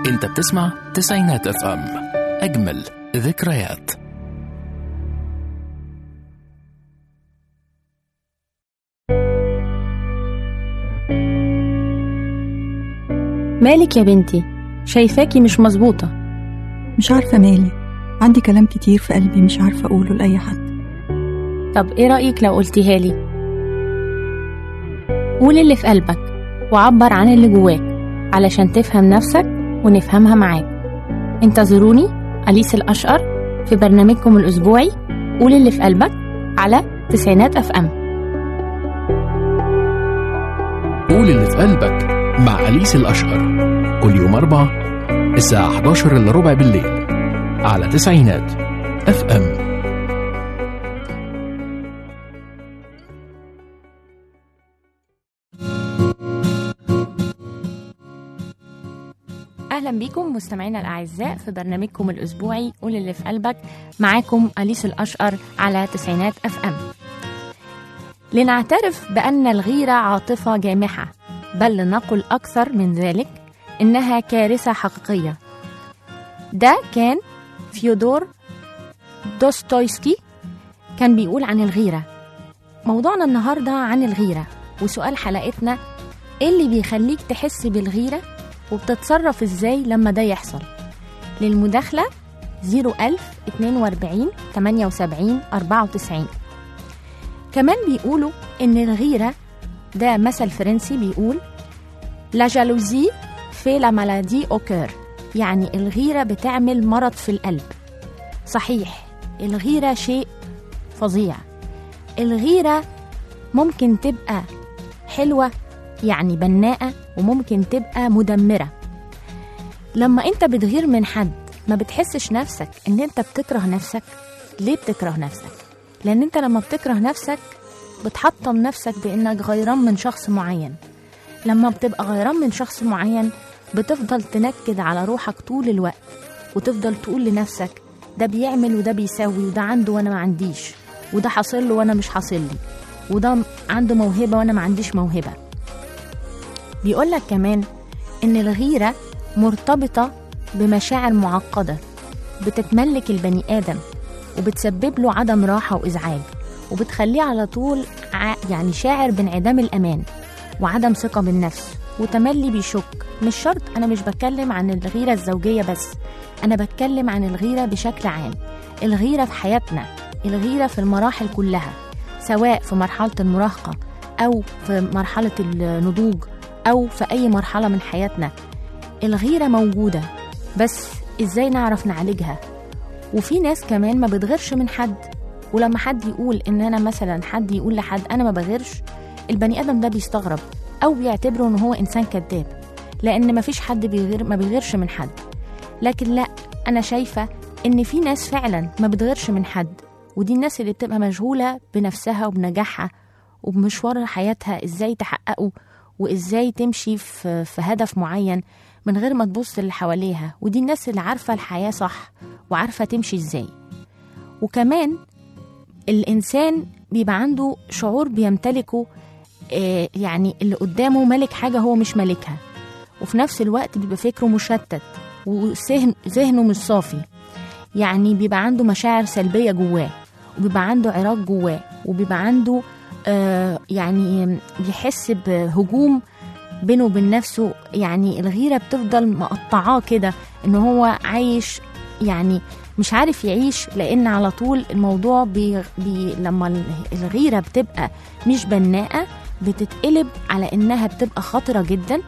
انت بتسمع تسعينات اف ام اجمل ذكريات مالك يا بنتي شايفاكي مش مظبوطة مش عارفة مالي عندي كلام كتير في قلبي مش عارفة أقوله لأي حد طب ايه رأيك لو قلتيها لي قول اللي في قلبك وعبر عن اللي جواك علشان تفهم نفسك ونفهمها معاك انتظروني أليس الأشقر في برنامجكم الأسبوعي قول اللي في قلبك على تسعينات أف أم قول اللي في قلبك مع أليس الأشقر كل يوم أربعة الساعة 11 إلا ربع بالليل على تسعينات اف ام أهلا بيكم مستمعينا الأعزاء في برنامجكم الأسبوعي قول اللي في قلبك معاكم أليس الأشقر على تسعينات أف أم لنعترف بأن الغيرة عاطفة جامحة بل لنقل أكثر من ذلك إنها كارثة حقيقية ده كان فيودور دوستويسكي كان بيقول عن الغيرة موضوعنا النهاردة عن الغيرة وسؤال حلقتنا إيه اللي بيخليك تحس بالغيرة وبتتصرف إزاي لما ده يحصل للمداخلة 01000 42 78 94 كمان بيقولوا إن الغيرة ده مثل فرنسي بيقول لا جالوزي في لا مالادي او كور يعني الغيرة بتعمل مرض في القلب صحيح الغيرة شيء فظيع الغيرة ممكن تبقى حلوة يعني بناءة وممكن تبقى مدمرة لما انت بتغير من حد ما بتحسش نفسك ان انت بتكره نفسك ليه بتكره نفسك لان انت لما بتكره نفسك بتحطم نفسك بانك غيران من شخص معين لما بتبقى غيران من شخص معين بتفضل تنكد على روحك طول الوقت وتفضل تقول لنفسك ده بيعمل وده بيسوي وده عنده وانا ما عنديش وده حاصل له وانا مش حاصل لي وده عنده موهبة وانا ما عنديش موهبة بيقولك كمان ان الغيرة مرتبطة بمشاعر معقدة بتتملك البني آدم وبتسبب له عدم راحة وإزعاج وبتخليه على طول ع- يعني شاعر بانعدام الأمان وعدم ثقة بالنفس وتملي بيشك مش شرط أنا مش بتكلم عن الغيرة الزوجية بس أنا بتكلم عن الغيرة بشكل عام الغيرة في حياتنا الغيرة في المراحل كلها سواء في مرحلة المراهقة أو في مرحلة النضوج أو في أي مرحلة من حياتنا الغيرة موجودة بس إزاي نعرف نعالجها وفي ناس كمان ما بتغيرش من حد ولما حد يقول ان انا مثلا حد يقول لحد انا ما بغيرش البني ادم ده بيستغرب او بيعتبره ان هو انسان كذاب لان ما فيش حد بيغير ما بيغيرش من حد لكن لا انا شايفه ان في ناس فعلا ما بتغيرش من حد ودي الناس اللي بتبقى مشغوله بنفسها وبنجاحها وبمشوار حياتها ازاي تحققه وازاي تمشي في, في هدف معين من غير ما تبص اللي حواليها ودي الناس اللي عارفه الحياه صح وعارفه تمشي ازاي وكمان الإنسان بيبقى عنده شعور بيمتلكه آه، يعني اللي قدامه ملك حاجة هو مش مالكها وفي نفس الوقت بيبقى فكره مشتت وذهنه مش صافي يعني بيبقى عنده مشاعر سلبية جواه وبيبقى عنده عراق جواه وبيبقى عنده آه يعني بيحس بهجوم بينه وبين نفسه يعني الغيرة بتفضل مقطعاه كده ان هو عايش يعني مش عارف يعيش لان على طول الموضوع بي بي لما الغيره بتبقى مش بناءه بتتقلب على انها بتبقى خطره جدا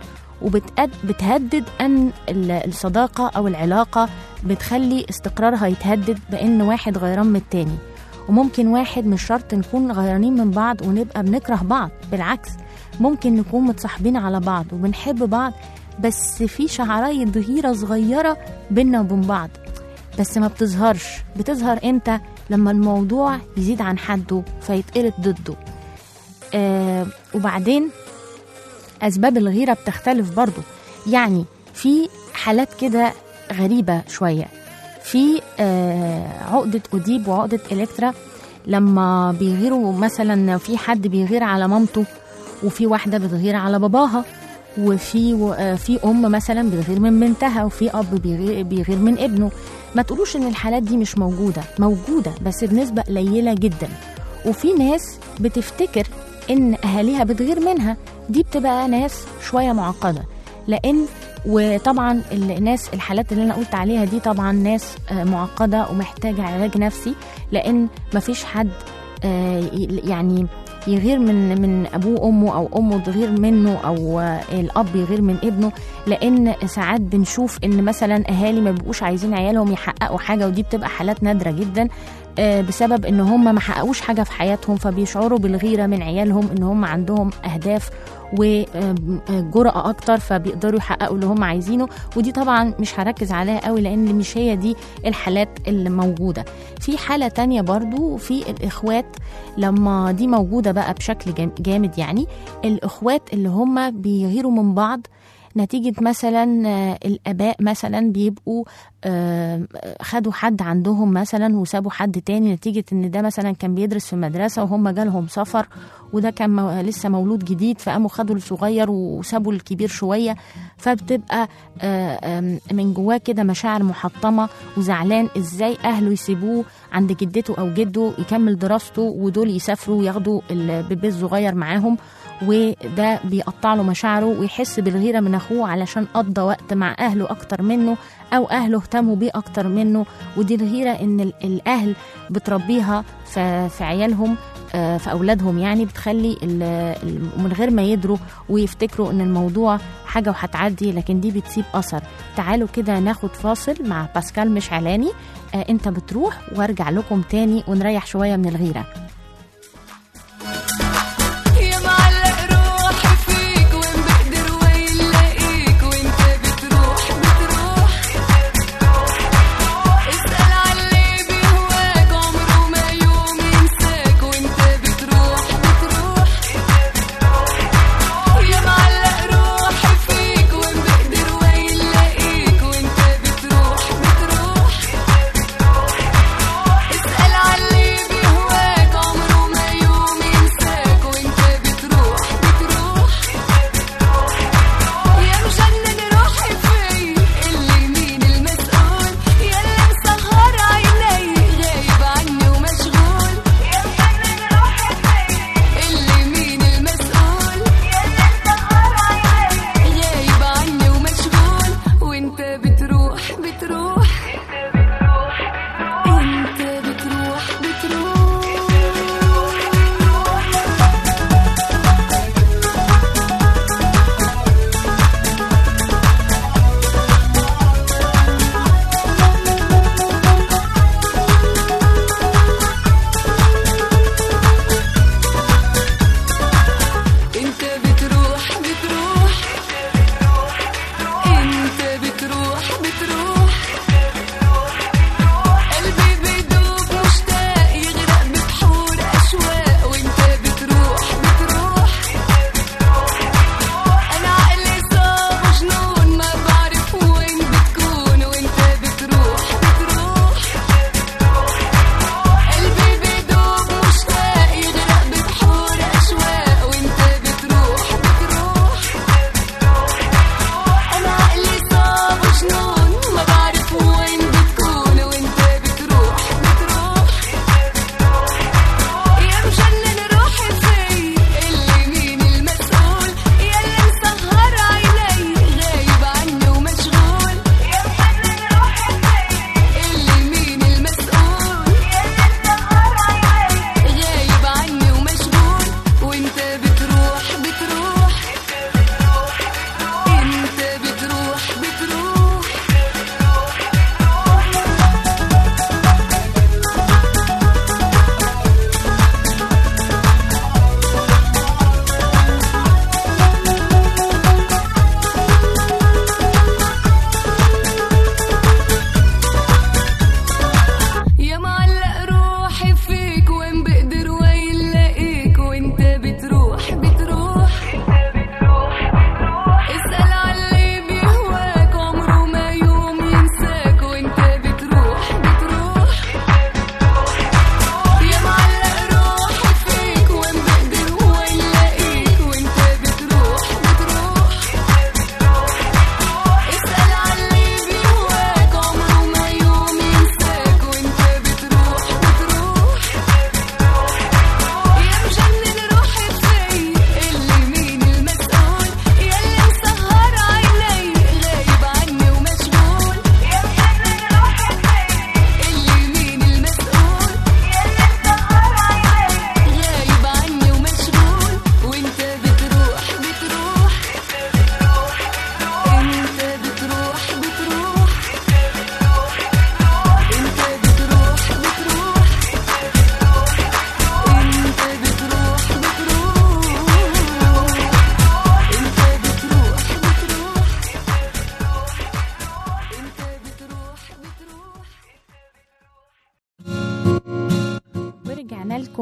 وبتهدد ان ال- الصداقه او العلاقه بتخلي استقرارها يتهدد بان واحد غيران من التاني وممكن واحد مش شرط نكون غيرانين من بعض ونبقى بنكره بعض بالعكس ممكن نكون متصاحبين على بعض وبنحب بعض بس في شعرايه غيره صغيره بينا وبين بعض بس ما بتظهرش بتظهر امتى لما الموضوع يزيد عن حده فيتقلب ضده آه وبعدين اسباب الغيره بتختلف برضو يعني في حالات كده غريبه شويه في آه عقده اوديب وعقده الكترا لما بيغيروا مثلا في حد بيغير على مامته وفي واحده بتغير على باباها وفي و- آه، في ام مثلا بتغير من بنتها وفي اب بيغير, بيغير من ابنه ما تقولوش ان الحالات دي مش موجوده موجوده بس بنسبه قليله جدا وفي ناس بتفتكر ان اهاليها بتغير منها دي بتبقى ناس شويه معقده لان وطبعا الناس الحالات اللي انا قلت عليها دي طبعا ناس آه، معقده ومحتاجه علاج نفسي لان مفيش حد آه، ي- يعني يغير من من ابوه وامه او امه تغير منه او آه، الاب يغير من ابنه لان ساعات بنشوف ان مثلا اهالي ما بيبقوش عايزين عيالهم يحققوا حاجه ودي بتبقى حالات نادره جدا آه، بسبب ان هم ما حققوش حاجه في حياتهم فبيشعروا بالغيره من عيالهم ان هم عندهم اهداف وجرأة أكتر فبيقدروا يحققوا اللي هم عايزينه ودي طبعا مش هركز عليها قوي لأن مش هي دي الحالات اللي موجودة في حالة تانية برضو في الإخوات لما دي موجودة بقى بشكل جام- جامد يعني الإخوات اللي هم بيغيروا من بعض نتيجة مثلا آه، الآباء مثلا بيبقوا آه، خدوا حد عندهم مثلا وسابوا حد تاني نتيجة إن ده مثلا كان بيدرس في مدرسة وهم جالهم سفر وده كان مو- لسه مولود جديد فقاموا خدوا الصغير وسابوا الكبير شوية فبتبقى آه، آم، من جواه كده مشاعر محطمة وزعلان إزاي أهله يسيبوه عند جدته أو جده يكمل دراسته ودول يسافروا وياخدوا البيبي الصغير معاهم وده بيقطع له مشاعره ويحس بالغيرة من أخوه علشان قضى وقت مع أهله أكتر منه أو أهله اهتموا بيه أكتر منه ودي الغيرة إن ال- الأهل بتربيها في في عيالهم آه، في أولادهم يعني بتخلي ال- ال- من غير ما يدروا ويفتكروا إن الموضوع حاجة وهتعدي لكن دي بتسيب أثر تعالوا كده ناخد فاصل مع باسكال مشعلاني آه، أنت بتروح وارجع لكم تاني ونريح شوية من الغيرة يا معلق روحي فيك وين بقدر وين لاقيك وانت بتروح بتروح اسأل علي بهواك عمره ما يوم ينساك وانت بتروح بتروح يا معلق روحي فيك وين بقدر وين لاقيك وانت بتروح بتروح اسأل علي بهواك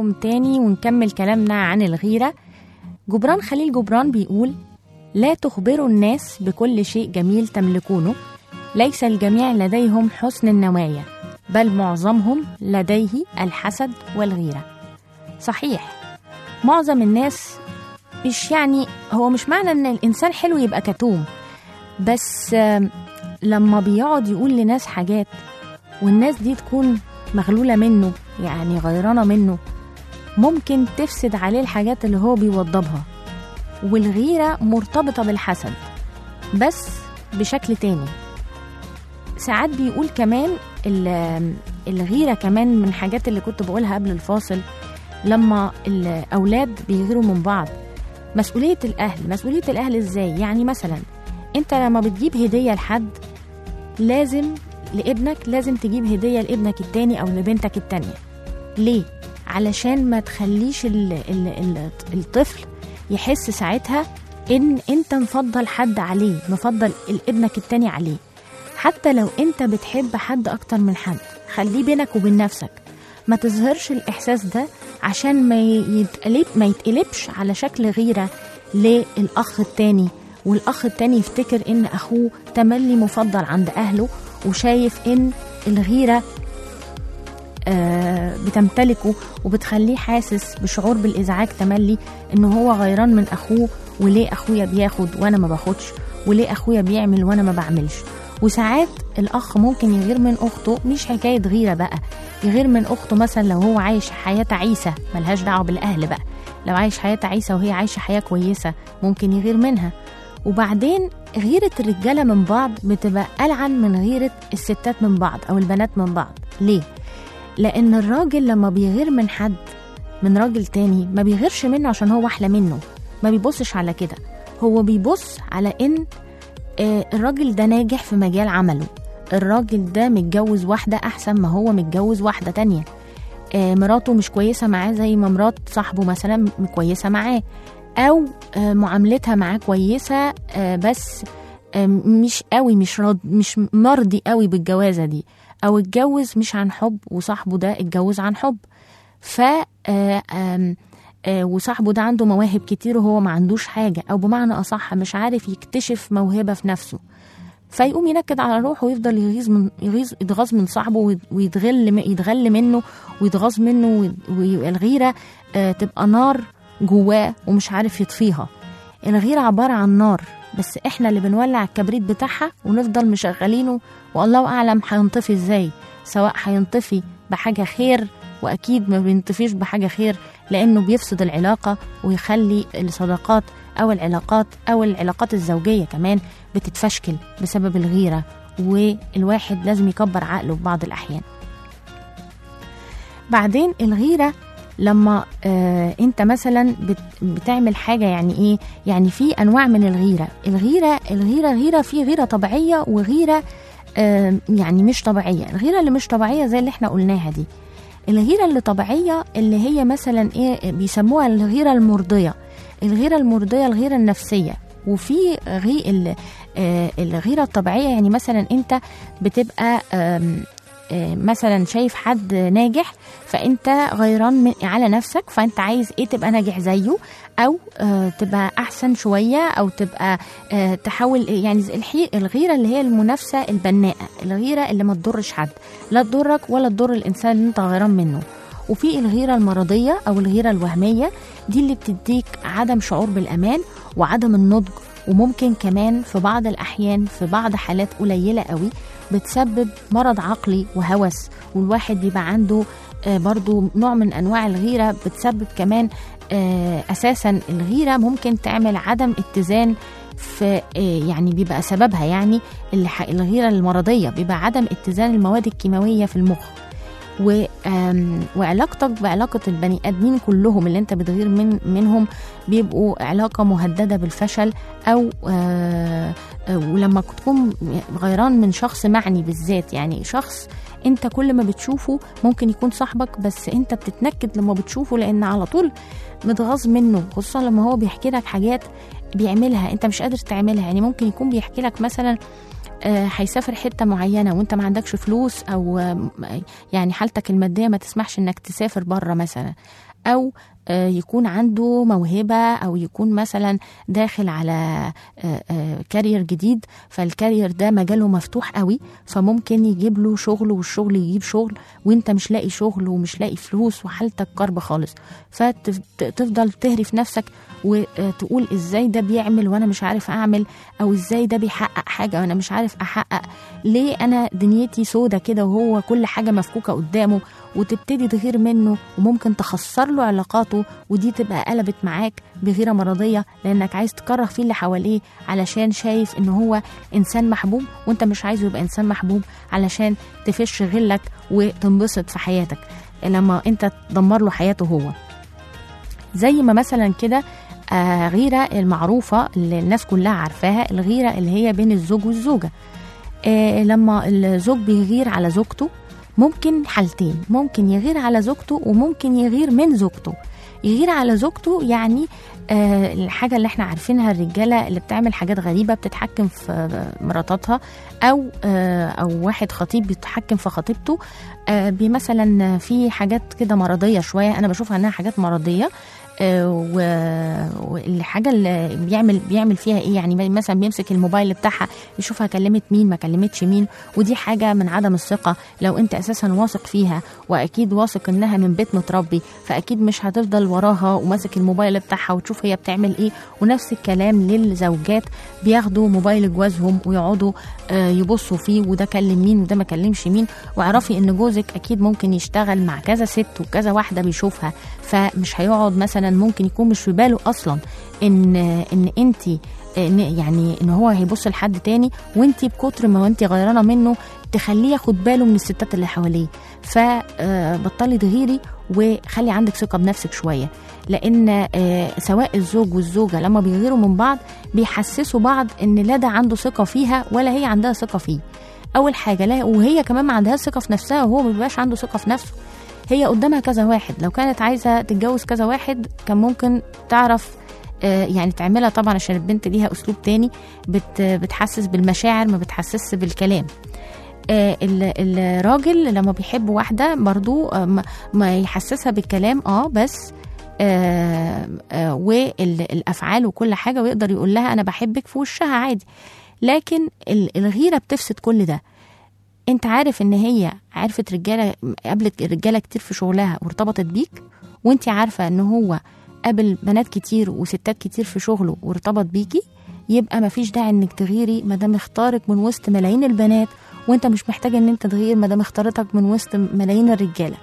لكم تاني ونكمل كلامنا عن الغيرة جبران خليل جبران بيقول لا تخبروا الناس بكل شيء جميل تملكونه ليس الجميع لديهم حسن النوايا بل معظمهم لديه الحسد والغيرة صحيح معظم الناس مش يعني هو مش معنى ان الانسان حلو يبقى كتوم بس آم، لما بيقعد يقول لناس حاجات والناس دي تكون مغلولة منه يعني غيرانة منه ممكن تفسد عليه الحاجات اللي هو بيوضبها والغيرة مرتبطة بالحسد بس بشكل تاني ساعات بيقول كمان ال- الغيرة كمان من الحاجات اللي كنت بقولها قبل الفاصل لما الأولاد بيغيروا من بعض مسؤولية الأهل مسؤولية الأهل إزاي يعني مثلا أنت لما بتجيب هدية لحد لازم لابنك لازم تجيب هدية لابنك التاني أو لبنتك التانية ليه؟ علشان ما تخليش ال ال ال الطفل يحس ساعتها ان انت مفضل حد عليه مفضل ابنك التاني عليه حتى لو انت بتحب حد اكتر من حد خليه بينك وبين نفسك ما تظهرش الاحساس ده عشان ما يتقلب ما يتقلبش على شكل غيره للاخ التاني والاخ التاني يفتكر ان اخوه تملي مفضل عند اهله وشايف ان الغيره آه، بتمتلكه وبتخليه حاسس بشعور بالازعاج تملي ان هو غيران من اخوه وليه اخويا بياخد وانا ما باخدش وليه اخويا بيعمل وانا ما بعملش وساعات الاخ ممكن يغير من اخته مش حكايه غيره بقى يغير من اخته مثلا لو هو عايش حياه تعيسه ملهاش دعوه بالاهل بقى لو عايش حياه تعيسه وهي عايشه حياه كويسه ممكن يغير منها وبعدين غيرة الرجالة من بعض بتبقى ألعن من غيرة الستات من بعض أو البنات من بعض ليه؟ لأن الراجل لما بيغير من حد من راجل تاني ما بيغيرش منه عشان هو أحلى منه ما بيبصش على كده هو بيبص على إن آه، الراجل ده ناجح في مجال عمله الراجل ده متجوز واحدة أحسن ما هو متجوز واحدة تانية آه، مراته مش كويسة معاه زي ما مرات صاحبه مثلا م- كويسة معاه أو آه، معاملتها معاه كويسة آه، بس آه، مش قوي مش راض مش مرضي قوي بالجوازة دي أو اتجوز مش عن حب وصاحبه ده اتجوز عن حب ف آه، آم، آه، وصاحبه ده عنده مواهب كتير وهو ما عندوش حاجة أو بمعنى أصح مش عارف يكتشف موهبة في نفسه فيقوم ينكد على روحه ويفضل يغيظ من يغيظ يتغاظ من صاحبه ويت- ويتغل م- يتغل منه ويتغاظ منه وي- والغيرة آه، تبقى نار جواه ومش عارف يطفيها الغيرة عبارة عن نار بس احنا اللي بنولع الكبريت بتاعها ونفضل مشغلينه والله أعلم هينطفي ازاي سواء هينطفي بحاجة خير وأكيد ما بينطفيش بحاجة خير لأنه بيفسد العلاقة ويخلي الصداقات أو العلاقات أو العلاقات الزوجية كمان بتتفشكل بسبب الغيرة والواحد لازم يكبر عقله في بعض الأحيان بعدين الغيرة لما آه انت مثلا بت بتعمل حاجة يعني ايه يعني في انواع من الغيرة الغيرة الغيرة غيرة في غيرة طبيعية وغيرة آه يعني مش طبيعية الغيرة اللي مش طبيعية زي اللي احنا قلناها دي الغيرة اللي طبيعية اللي هي مثلا ايه بيسموها الغيرة المرضية الغيرة المرضية الغيرة النفسية وفي غي ال- آه، الغيرة الطبيعية يعني مثلا انت بتبقى آم، آه، مثلا شايف حد ناجح فانت غيران من على نفسك فانت عايز ايه تبقى ناجح زيه او آه، تبقى احسن شويه او تبقى آه، تحاول يعني زي الحي الغيره اللي هي المنافسه البناءه الغيره اللي ما تضرش حد لا تضرك ولا تضر الانسان اللي انت غيران منه وفي الغيره المرضيه او الغيره الوهميه دي اللي بتديك عدم شعور بالامان وعدم النضج وممكن كمان في بعض الاحيان في بعض حالات قليله قوي بتسبب مرض عقلي وهوس والواحد بيبقى عنده آه، برضو نوع من انواع الغيره بتسبب كمان آه، اساسا الغيره ممكن تعمل عدم اتزان في آه، يعني بيبقى سببها يعني اللي ح- الغيره المرضيه بيبقى عدم اتزان المواد الكيماويه في المخ و آم، وعلاقتك بعلاقه البني ادمين كلهم اللي انت بتغير من منهم بيبقوا علاقه مهدده بالفشل او آه، آه، ولما تكون غيران من شخص معني بالذات يعني شخص انت كل ما بتشوفه ممكن يكون صاحبك بس انت بتتنكد لما بتشوفه لان على طول متغاظ منه خصوصا لما هو بيحكي لك حاجات بيعملها انت مش قادر تعملها يعني ممكن يكون بيحكي لك مثلا آه، هيسافر حته معينه وانت ما عندكش فلوس او آه، يعني حالتك الماديه ما تسمحش انك تسافر بره مثلا او آه، يكون عنده موهبة أو يكون مثلا داخل على آه، آه، كارير جديد فالكارير ده مجاله مفتوح قوي فممكن يجيب له شغل والشغل يجيب شغل وانت مش لاقي شغل ومش لاقي فلوس وحالتك كرب خالص فتفضل تهري في نفسك وتقول ازاي ده بيعمل وانا مش عارف اعمل او ازاي ده بيحقق حاجه وانا مش عارف احقق ليه انا دنيتي سودة كده وهو كل حاجه مفكوكه قدامه وتبتدي تغير منه وممكن تخسر له علاقاته ودي تبقى قلبت معاك بغيره مرضيه لانك عايز تكره فيه اللي حواليه علشان شايف ان هو انسان محبوب وانت مش عايزه يبقى انسان محبوب علشان تفش غلك وتنبسط في حياتك لما انت تدمر له حياته هو زي ما مثلا كده آه غيرة المعروفة اللي الناس كلها عارفاها الغيرة اللي هي بين الزوج والزوجة آه لما الزوج بيغير على زوجته ممكن حالتين ممكن يغير على زوجته وممكن يغير من زوجته يغير على زوجته يعني آه الحاجة اللي احنا عارفينها الرجالة اللي بتعمل حاجات غريبة بتتحكم في مراتاتها أو آه أو واحد خطيب بيتحكم في خطيبته آه مثلا في حاجات كده مرضية شوية أنا بشوفها إنها حاجات مرضية آه، و- والحاجه اللي بيعمل بيعمل فيها ايه يعني مثلا بيمسك الموبايل بتاعها يشوفها كلمت مين ما كلمتش مين ودي حاجه من عدم الثقه لو انت اساسا واثق فيها واكيد واثق انها من بيت متربي فاكيد مش هتفضل وراها وماسك الموبايل بتاعها وتشوف هي بتعمل ايه ونفس الكلام للزوجات بياخدوا موبايل جوازهم ويقعدوا آه، يبصوا فيه وده كلم مين وده ما كلمش مين واعرفي ان جوزك اكيد ممكن يشتغل مع كذا ست وكذا واحده بيشوفها فمش هيقعد مثلا ممكن يكون مش في باله اصلا ان ان انت إن يعني ان هو هيبص لحد تاني وانت بكتر ما انت غيرانه منه تخليه ياخد باله من الستات اللي حواليه فبطلي تغيري وخلي عندك ثقه بنفسك شويه لان آه، سواء الزوج والزوجه لما بيغيروا من بعض بيحسسوا بعض ان لا ده عنده ثقه فيها ولا هي عندها ثقه فيه اول حاجه لا وهي كمان ما عندهاش ثقه في نفسها وهو ما بيبقاش عنده ثقه في نفسه هي قدامها كذا واحد لو كانت عايزه تتجوز كذا واحد كان ممكن تعرف آه، يعني تعملها طبعا عشان البنت ليها اسلوب تاني بت بتحسس بالمشاعر ما بتحسسش بالكلام آه، ال- الراجل لما بيحب واحده برضو آه، ما- ما يحسسها بالكلام اه بس آه، آه، والافعال وكل حاجه ويقدر يقول لها انا بحبك في وشها عادي لكن ال- الغيره بتفسد كل ده انت عارف ان هي عرفت رجاله قابلت رجاله كتير في شغلها وارتبطت بيك وانت عارفه ان هو قابل بنات كتير وستات كتير في شغله وارتبط بيكي يبقى مفيش داعي انك تغيري ما دام اختارك من وسط ملايين البنات وانت مش محتاج ان انت تغير ما دام اختارتك من وسط ملايين الرجاله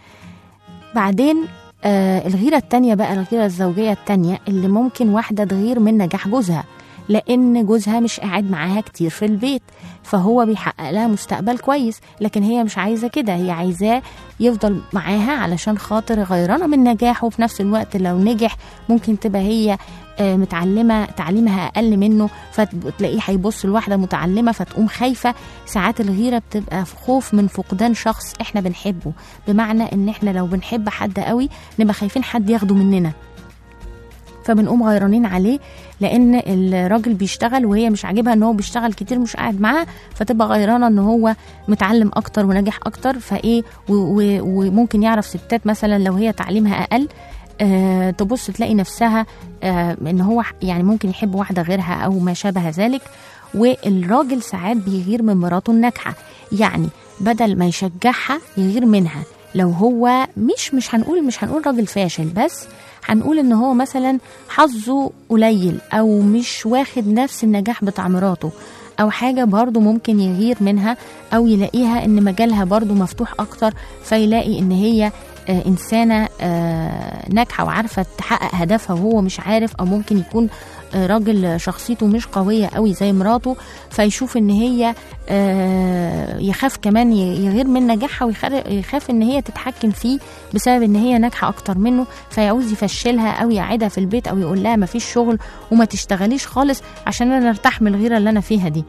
بعدين آه الغيرة التانية بقى الغيرة الزوجية التانية اللي ممكن واحدة تغير من نجاح جوزها لأن جوزها مش قاعد معاها كتير في البيت فهو بيحقق لها مستقبل كويس لكن هي مش عايزة كده هي عايزاه يفضل معاها علشان خاطر غيرانة من نجاحه وفي نفس الوقت لو نجح ممكن تبقى هي آه، متعلمة تعليمها أقل منه فتلاقيه هيبص لواحدة متعلمة فتقوم خايفة ساعات الغيرة بتبقى في خوف من فقدان شخص احنا بنحبه بمعنى ان احنا لو بنحب حد قوي نبقى خايفين حد ياخده مننا فبنقوم غيرانين عليه لان الراجل بيشتغل وهي مش عاجبها ان هو بيشتغل كتير مش قاعد معاها فتبقى غيرانه ان هو متعلم اكتر وناجح اكتر فايه و- و- وممكن يعرف ستات مثلا لو هي تعليمها اقل آه تبص تلاقي نفسها آه ان هو يعني ممكن يحب واحده غيرها او ما شابه ذلك والراجل ساعات بيغير من مراته الناجحه يعني بدل ما يشجعها يغير منها لو هو مش مش هنقول مش هنقول راجل فاشل بس هنقول ان هو مثلا حظه قليل او مش واخد نفس النجاح بتاع مراته او حاجه برضه ممكن يغير منها او يلاقيها ان مجالها برضه مفتوح اكتر فيلاقي ان هي آه، انسانه آه، ناجحه وعارفه تحقق هدفها وهو مش عارف او ممكن يكون آه، راجل شخصيته مش قويه قوي زي مراته فيشوف ان هي آه، يخاف كمان ي- يغير من نجاحها ويخاف ان هي تتحكم فيه بسبب ان هي ناجحه اكتر منه فيعوز يفشلها او يقعدها في البيت او يقول لها مفيش شغل وما تشتغليش خالص عشان انا ارتاح من الغيره اللي انا فيها دي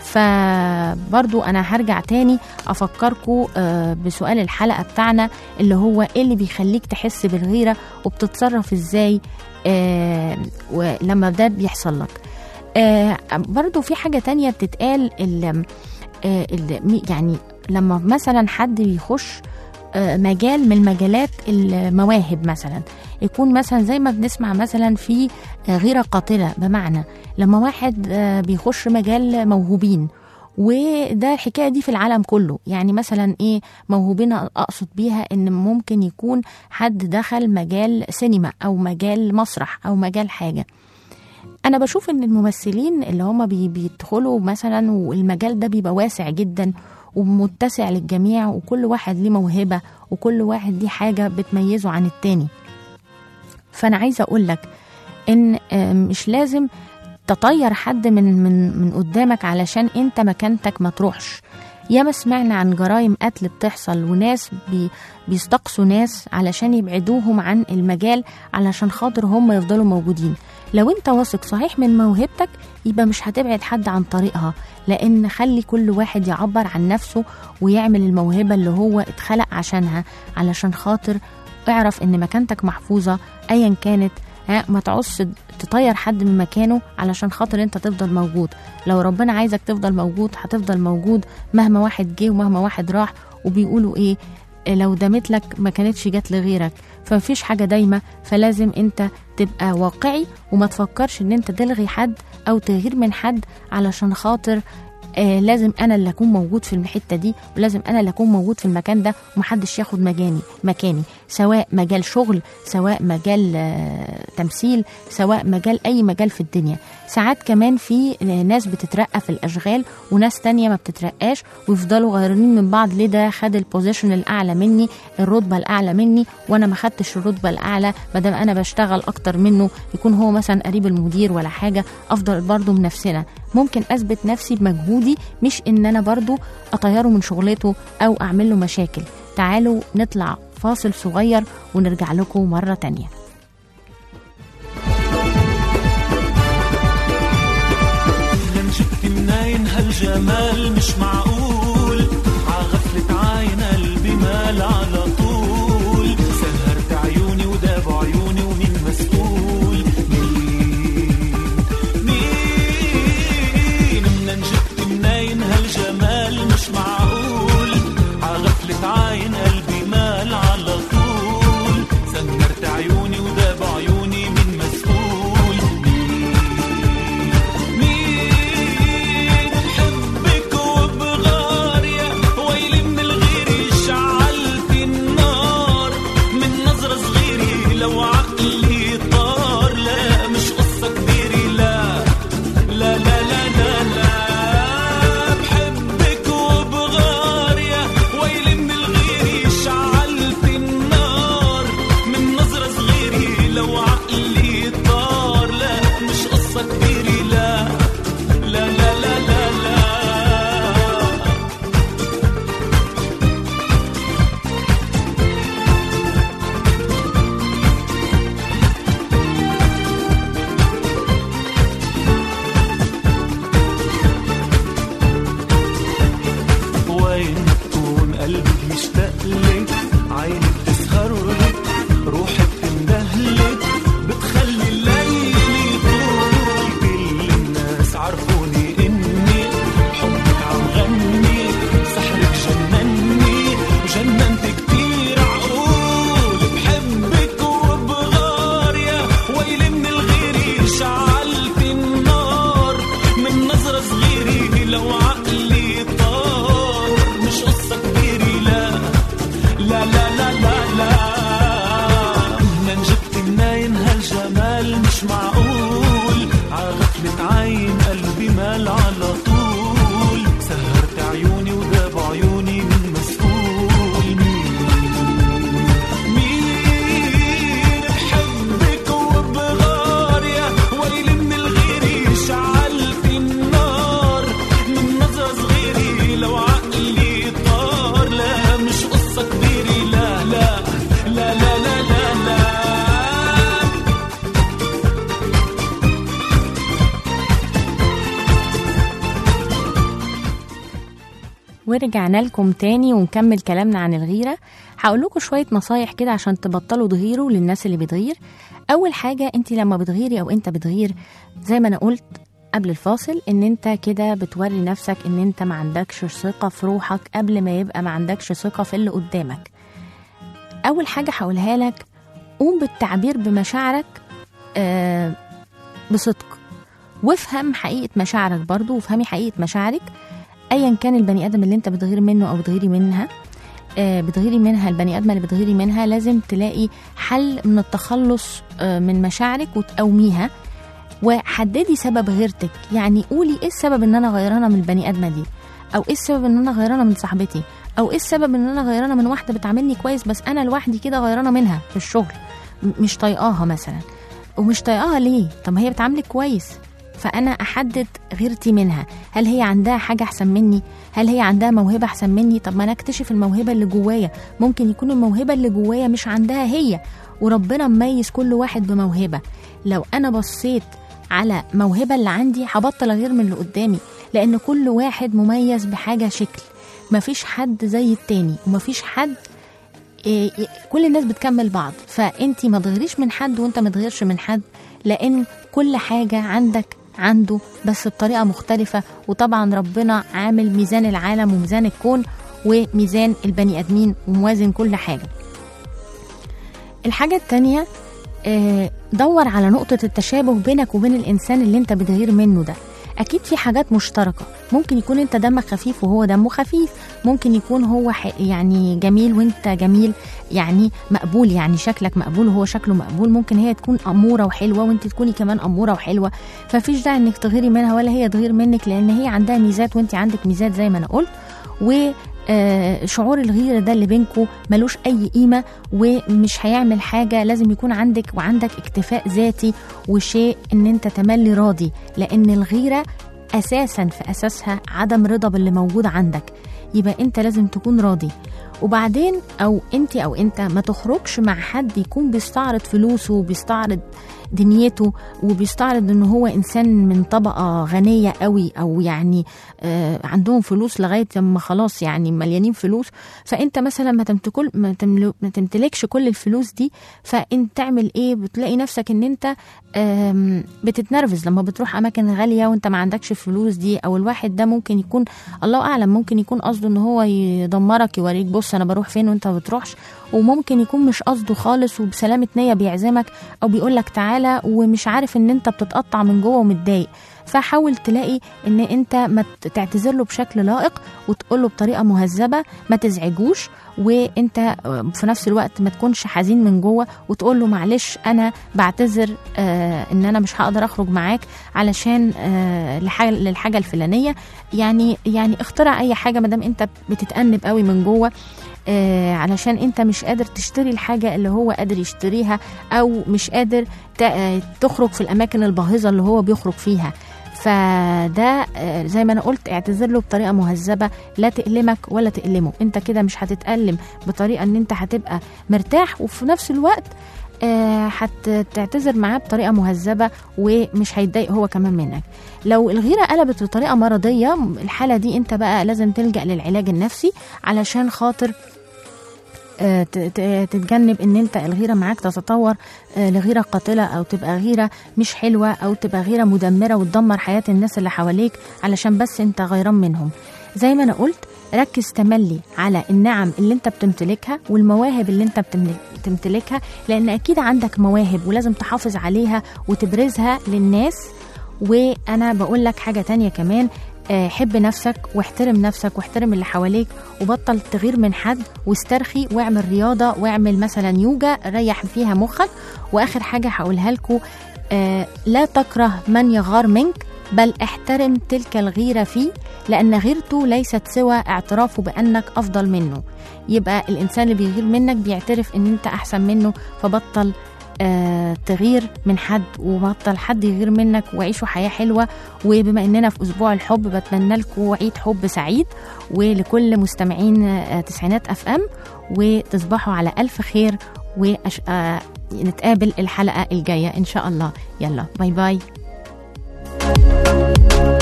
فبرضو انا هرجع تاني افكركم بسؤال الحلقه بتاعنا اللي هو ايه اللي بيخليك تحس بالغيره وبتتصرف ازاي آه، ولما ده بيحصل لك آه، برضو في حاجه تانية بتتقال ال- آه، ال- مي- يعني لما مثلا حد بيخش آه، مجال من مجالات المواهب مثلا يكون مثلا زي ما بنسمع مثلا في آه، غيرة قاتلة بمعنى لما واحد آه، بيخش مجال موهوبين وده الحكايه دي في العالم كله يعني مثلا ايه موهوبين اقصد بيها ان ممكن يكون حد دخل مجال سينما او مجال مسرح او مجال حاجه انا بشوف ان الممثلين اللي هم بي بيدخلوا مثلا والمجال ده بيبقى واسع جدا ومتسع للجميع وكل واحد ليه موهبه وكل واحد ليه حاجه بتميزه عن التاني فانا عايزه اقول لك ان آه، مش لازم تطير حد من من من قدامك علشان انت مكانتك ما تروحش ياما سمعنا عن جرائم قتل بتحصل وناس بي بيستقصوا ناس علشان يبعدوهم عن المجال علشان خاطر هم يفضلوا موجودين لو انت واثق صحيح من موهبتك يبقى مش هتبعد حد عن طريقها لان خلي كل واحد يعبر عن نفسه ويعمل الموهبة اللي هو اتخلق عشانها علشان خاطر اعرف ان مكانتك محفوظة ايا كانت ها ما تعوزش تطير حد من مكانه علشان خاطر انت تفضل موجود لو ربنا عايزك تفضل موجود هتفضل موجود مهما واحد جه ومهما واحد راح وبيقولوا ايه لو دامت لك ما كانتش جات لغيرك فمفيش حاجة دايمة فلازم انت تبقى واقعي وما تفكرش ان انت تلغي حد او تغير من حد علشان خاطر آه لازم انا اللي اكون موجود في الحته دي ولازم انا اللي اكون موجود في المكان ده ومحدش ياخد مكاني مكاني سواء مجال شغل سواء مجال آه تمثيل سواء مجال اي مجال في الدنيا ساعات كمان في آه، ناس بتترقى في الاشغال وناس تانية ما بتترقاش ويفضلوا غيرانين من بعض ليه ده خد البوزيشن الاعلى مني الرتبه الاعلى مني وانا ما خدتش الرتبه الاعلى ما دام انا بشتغل اكتر منه يكون هو مثلا قريب المدير ولا حاجه افضل برضه من نفسنا ممكن اثبت نفسي بمجهودي مش ان انا برضه اطيره من شغلته او اعمل له مشاكل تعالوا نطلع فاصل صغير ونرجع لكم مره تانيه من جبت منين هالجمال مش معقول عغفلة عين قلبي مال على طول سهرت عيوني وداب عيوني ومين مسؤول مين مين من جبت منين هالجمال مش معقول عغفلة عين قلبي مال على طول سهرت عيوني وداب عيوني مين مسؤول مين بحبك وبغار يا ويلي من الغير شعلت النار من نظرة صغيرة لو عقلي طار لا مش قصة كبيرة لا لا لا لا لا لا بحبك وبغار يا ويلي من الغير شعلت النار من نظرة صغيرة لو عقلي طار لا مش قصة كبيرة لا لا لا لا لا لا وين تكون قلبي بيشتاق لك عيني بتسهر لك روحي بتندهلك بتخلي الليل يطول كل الناس عرفوني اني حبك عم غني سحرك جنني وجننت كتير عقول بحبك وبغار يا ويلي من الغير شعلت النار من نظرة صغيرة لو عقلي طار مش قصة كبيرة لا لا لا لا لا لا من جبت منين هالجمال مش معقول عغفلة عين قلبي مال على طول سهرت عيوني وذاب عيوني من مسؤول مين مين بحبك وبغار يا ويلي من الغير شعلت النار من نظرة صغيرة لو عقلي طار لا مش قصة كبيرة لا لا لا لا لا لا, لا ورجعنا لكم تاني ونكمل كلامنا عن الغيرة هقول لكم شوية نصايح كده عشان تبطلوا تغيروا للناس اللي بتغير أول حاجة أنت لما بتغيري أو أنت بتغير زي ما أنا قلت قبل الفاصل ان انت كده بتوري نفسك ان انت ما عندكش ثقة في روحك قبل ما يبقى ما عندكش ثقة في اللي قدامك اول حاجه هقولها لك قوم بالتعبير بمشاعرك آه بصدق وافهم حقيقه مشاعرك برضو وافهمي حقيقه مشاعرك ايا كان البني ادم اللي انت بتغير منه او بتغيري منها آه، بتغيري منها البني ادم اللي بتغيري منها لازم تلاقي حل من التخلص آه، من مشاعرك وتقوميها وحددي سبب غيرتك يعني قولي ايه السبب ان انا غيرانه من البني ادمه دي او ايه السبب ان انا غيرانه من صاحبتي او ايه السبب ان انا غيرانه من واحده بتعاملني كويس بس انا لوحدي كده غيرانه منها في الشغل م- مش طايقاها مثلا ومش طايقاها ليه طب ما هي بتعاملك كويس فانا احدد غيرتي منها هل هي عندها حاجه احسن مني هل هي عندها موهبه احسن مني طب ما انا اكتشف الموهبه اللي جوايا ممكن يكون الموهبه اللي جوايا مش عندها هي وربنا مميز كل واحد بموهبه لو انا بصيت على موهبه اللي عندي هبطل اغير من اللي قدامي لان كل واحد مميز بحاجه شكل مفيش حد زي التاني ومفيش حد إيه، إيه، كل الناس بتكمل بعض فانت ما تغيريش من حد وانت ما تغيرش من حد لان كل حاجه عندك عنده بس بطريقه مختلفه وطبعا ربنا عامل ميزان العالم وميزان الكون وميزان البني ادمين وموازن كل حاجه الحاجه التانيه آه، دور على نقطة التشابه بينك وبين الإنسان اللي أنت بتغير منه ده أكيد في حاجات مشتركة ممكن يكون أنت دمك خفيف وهو دمه خفيف ممكن يكون هو ح- يعني جميل وأنت جميل يعني مقبول يعني شكلك مقبول وهو شكله مقبول ممكن هي تكون أمورة وحلوة وأنت تكوني كمان أمورة وحلوة ففيش داعي إنك تغيري منها ولا هي تغير منك لأن هي عندها ميزات وأنت عندك ميزات زي ما أنا قلت و آه، شعور الغيرة ده اللي بينكو ملوش أي قيمة ومش هيعمل حاجة لازم يكون عندك وعندك اكتفاء ذاتي وشيء ان انت تملي راضي لان الغيرة اساسا في اساسها عدم رضا باللي موجود عندك يبقى انت لازم تكون راضي وبعدين او انت او انت ما تخرجش مع حد يكون بيستعرض فلوسه وبيستعرض دنيته وبيستعرض ان هو انسان من طبقه غنيه قوي او يعني آه عندهم فلوس لغايه لما خلاص يعني مليانين فلوس فانت مثلا ما تمتكل ما, تملو ما تمتلكش كل الفلوس دي فانت تعمل ايه بتلاقي نفسك ان انت آم، بتتنرفز لما بتروح اماكن غاليه وانت ما عندكش الفلوس دي او الواحد ده ممكن يكون الله اعلم ممكن يكون قصده ان هو يدمرك يوريك بص انا بروح فين وانت ما بتروحش وممكن يكون مش قصده خالص وبسلامه نيه بيعزمك او بيقول لك تعالى ومش عارف ان انت بتتقطع من جوه ومتضايق فحاول تلاقي ان انت ما ت- تعتذر له بشكل لائق وتقول له بطريقه مهذبه ما تزعجوش وانت في نفس الوقت ما تكونش حزين من جوه وتقول له معلش انا بعتذر آه ان انا مش هقدر اخرج معاك علشان آه لحاجة للحاجه الفلانيه يعني يعني اخترع اي حاجه ما دام انت بتتأنب قوي من جوه آه علشان انت مش قادر تشتري الحاجه اللي هو قادر يشتريها او مش قادر ت- آه، تخرج في الاماكن الباهظه اللي هو بيخرج فيها فده آه، زي ما انا قلت اعتذر له بطريقه مهذبه لا تألمك ولا تألمه انت كده مش هتتألم بطريقه ان انت هتبقى مرتاح وفي نفس الوقت آه، هتعتذر معاه بطريقه مهذبه ومش هيتضايق هو كمان منك لو الغيره قلبت بطريقه مرضيه الحاله دي انت بقى لازم تلجأ للعلاج النفسي علشان خاطر آه، ت- ت- تتجنب ان انت الغيره معاك تتطور آه، لغيره قاتله او تبقى غيره مش حلوه او تبقى غيره مدمره وتدمر حياه الناس اللي حواليك علشان بس انت غيران منهم زي ما انا قلت ركز تملي على النعم اللي انت بتمتلكها والمواهب اللي انت بتملك- بتمتلكها لان اكيد عندك مواهب ولازم تحافظ عليها وتبرزها للناس وانا بقول لك حاجه تانية كمان آه، حب نفسك واحترم نفسك واحترم اللي حواليك وبطل تغير من حد واسترخي واعمل رياضه واعمل مثلا يوجا ريح فيها مخك واخر حاجه هقولها لكم آه، لا تكره من يغار منك بل احترم تلك الغيره فيه لان غيرته ليست سوى اعترافه بانك افضل منه يبقى الانسان اللي بيغير منك بيعترف ان انت احسن منه فبطل آه تغير من حد وبطل حد يغير منك وعيشوا حياة حلوة وبما اننا في اسبوع الحب بتمنى لكم عيد حب سعيد ولكل مستمعين آه تسعينات اف ام وتصبحوا على الف خير ونتقابل الحلقة الجاية ان شاء الله يلا باي باي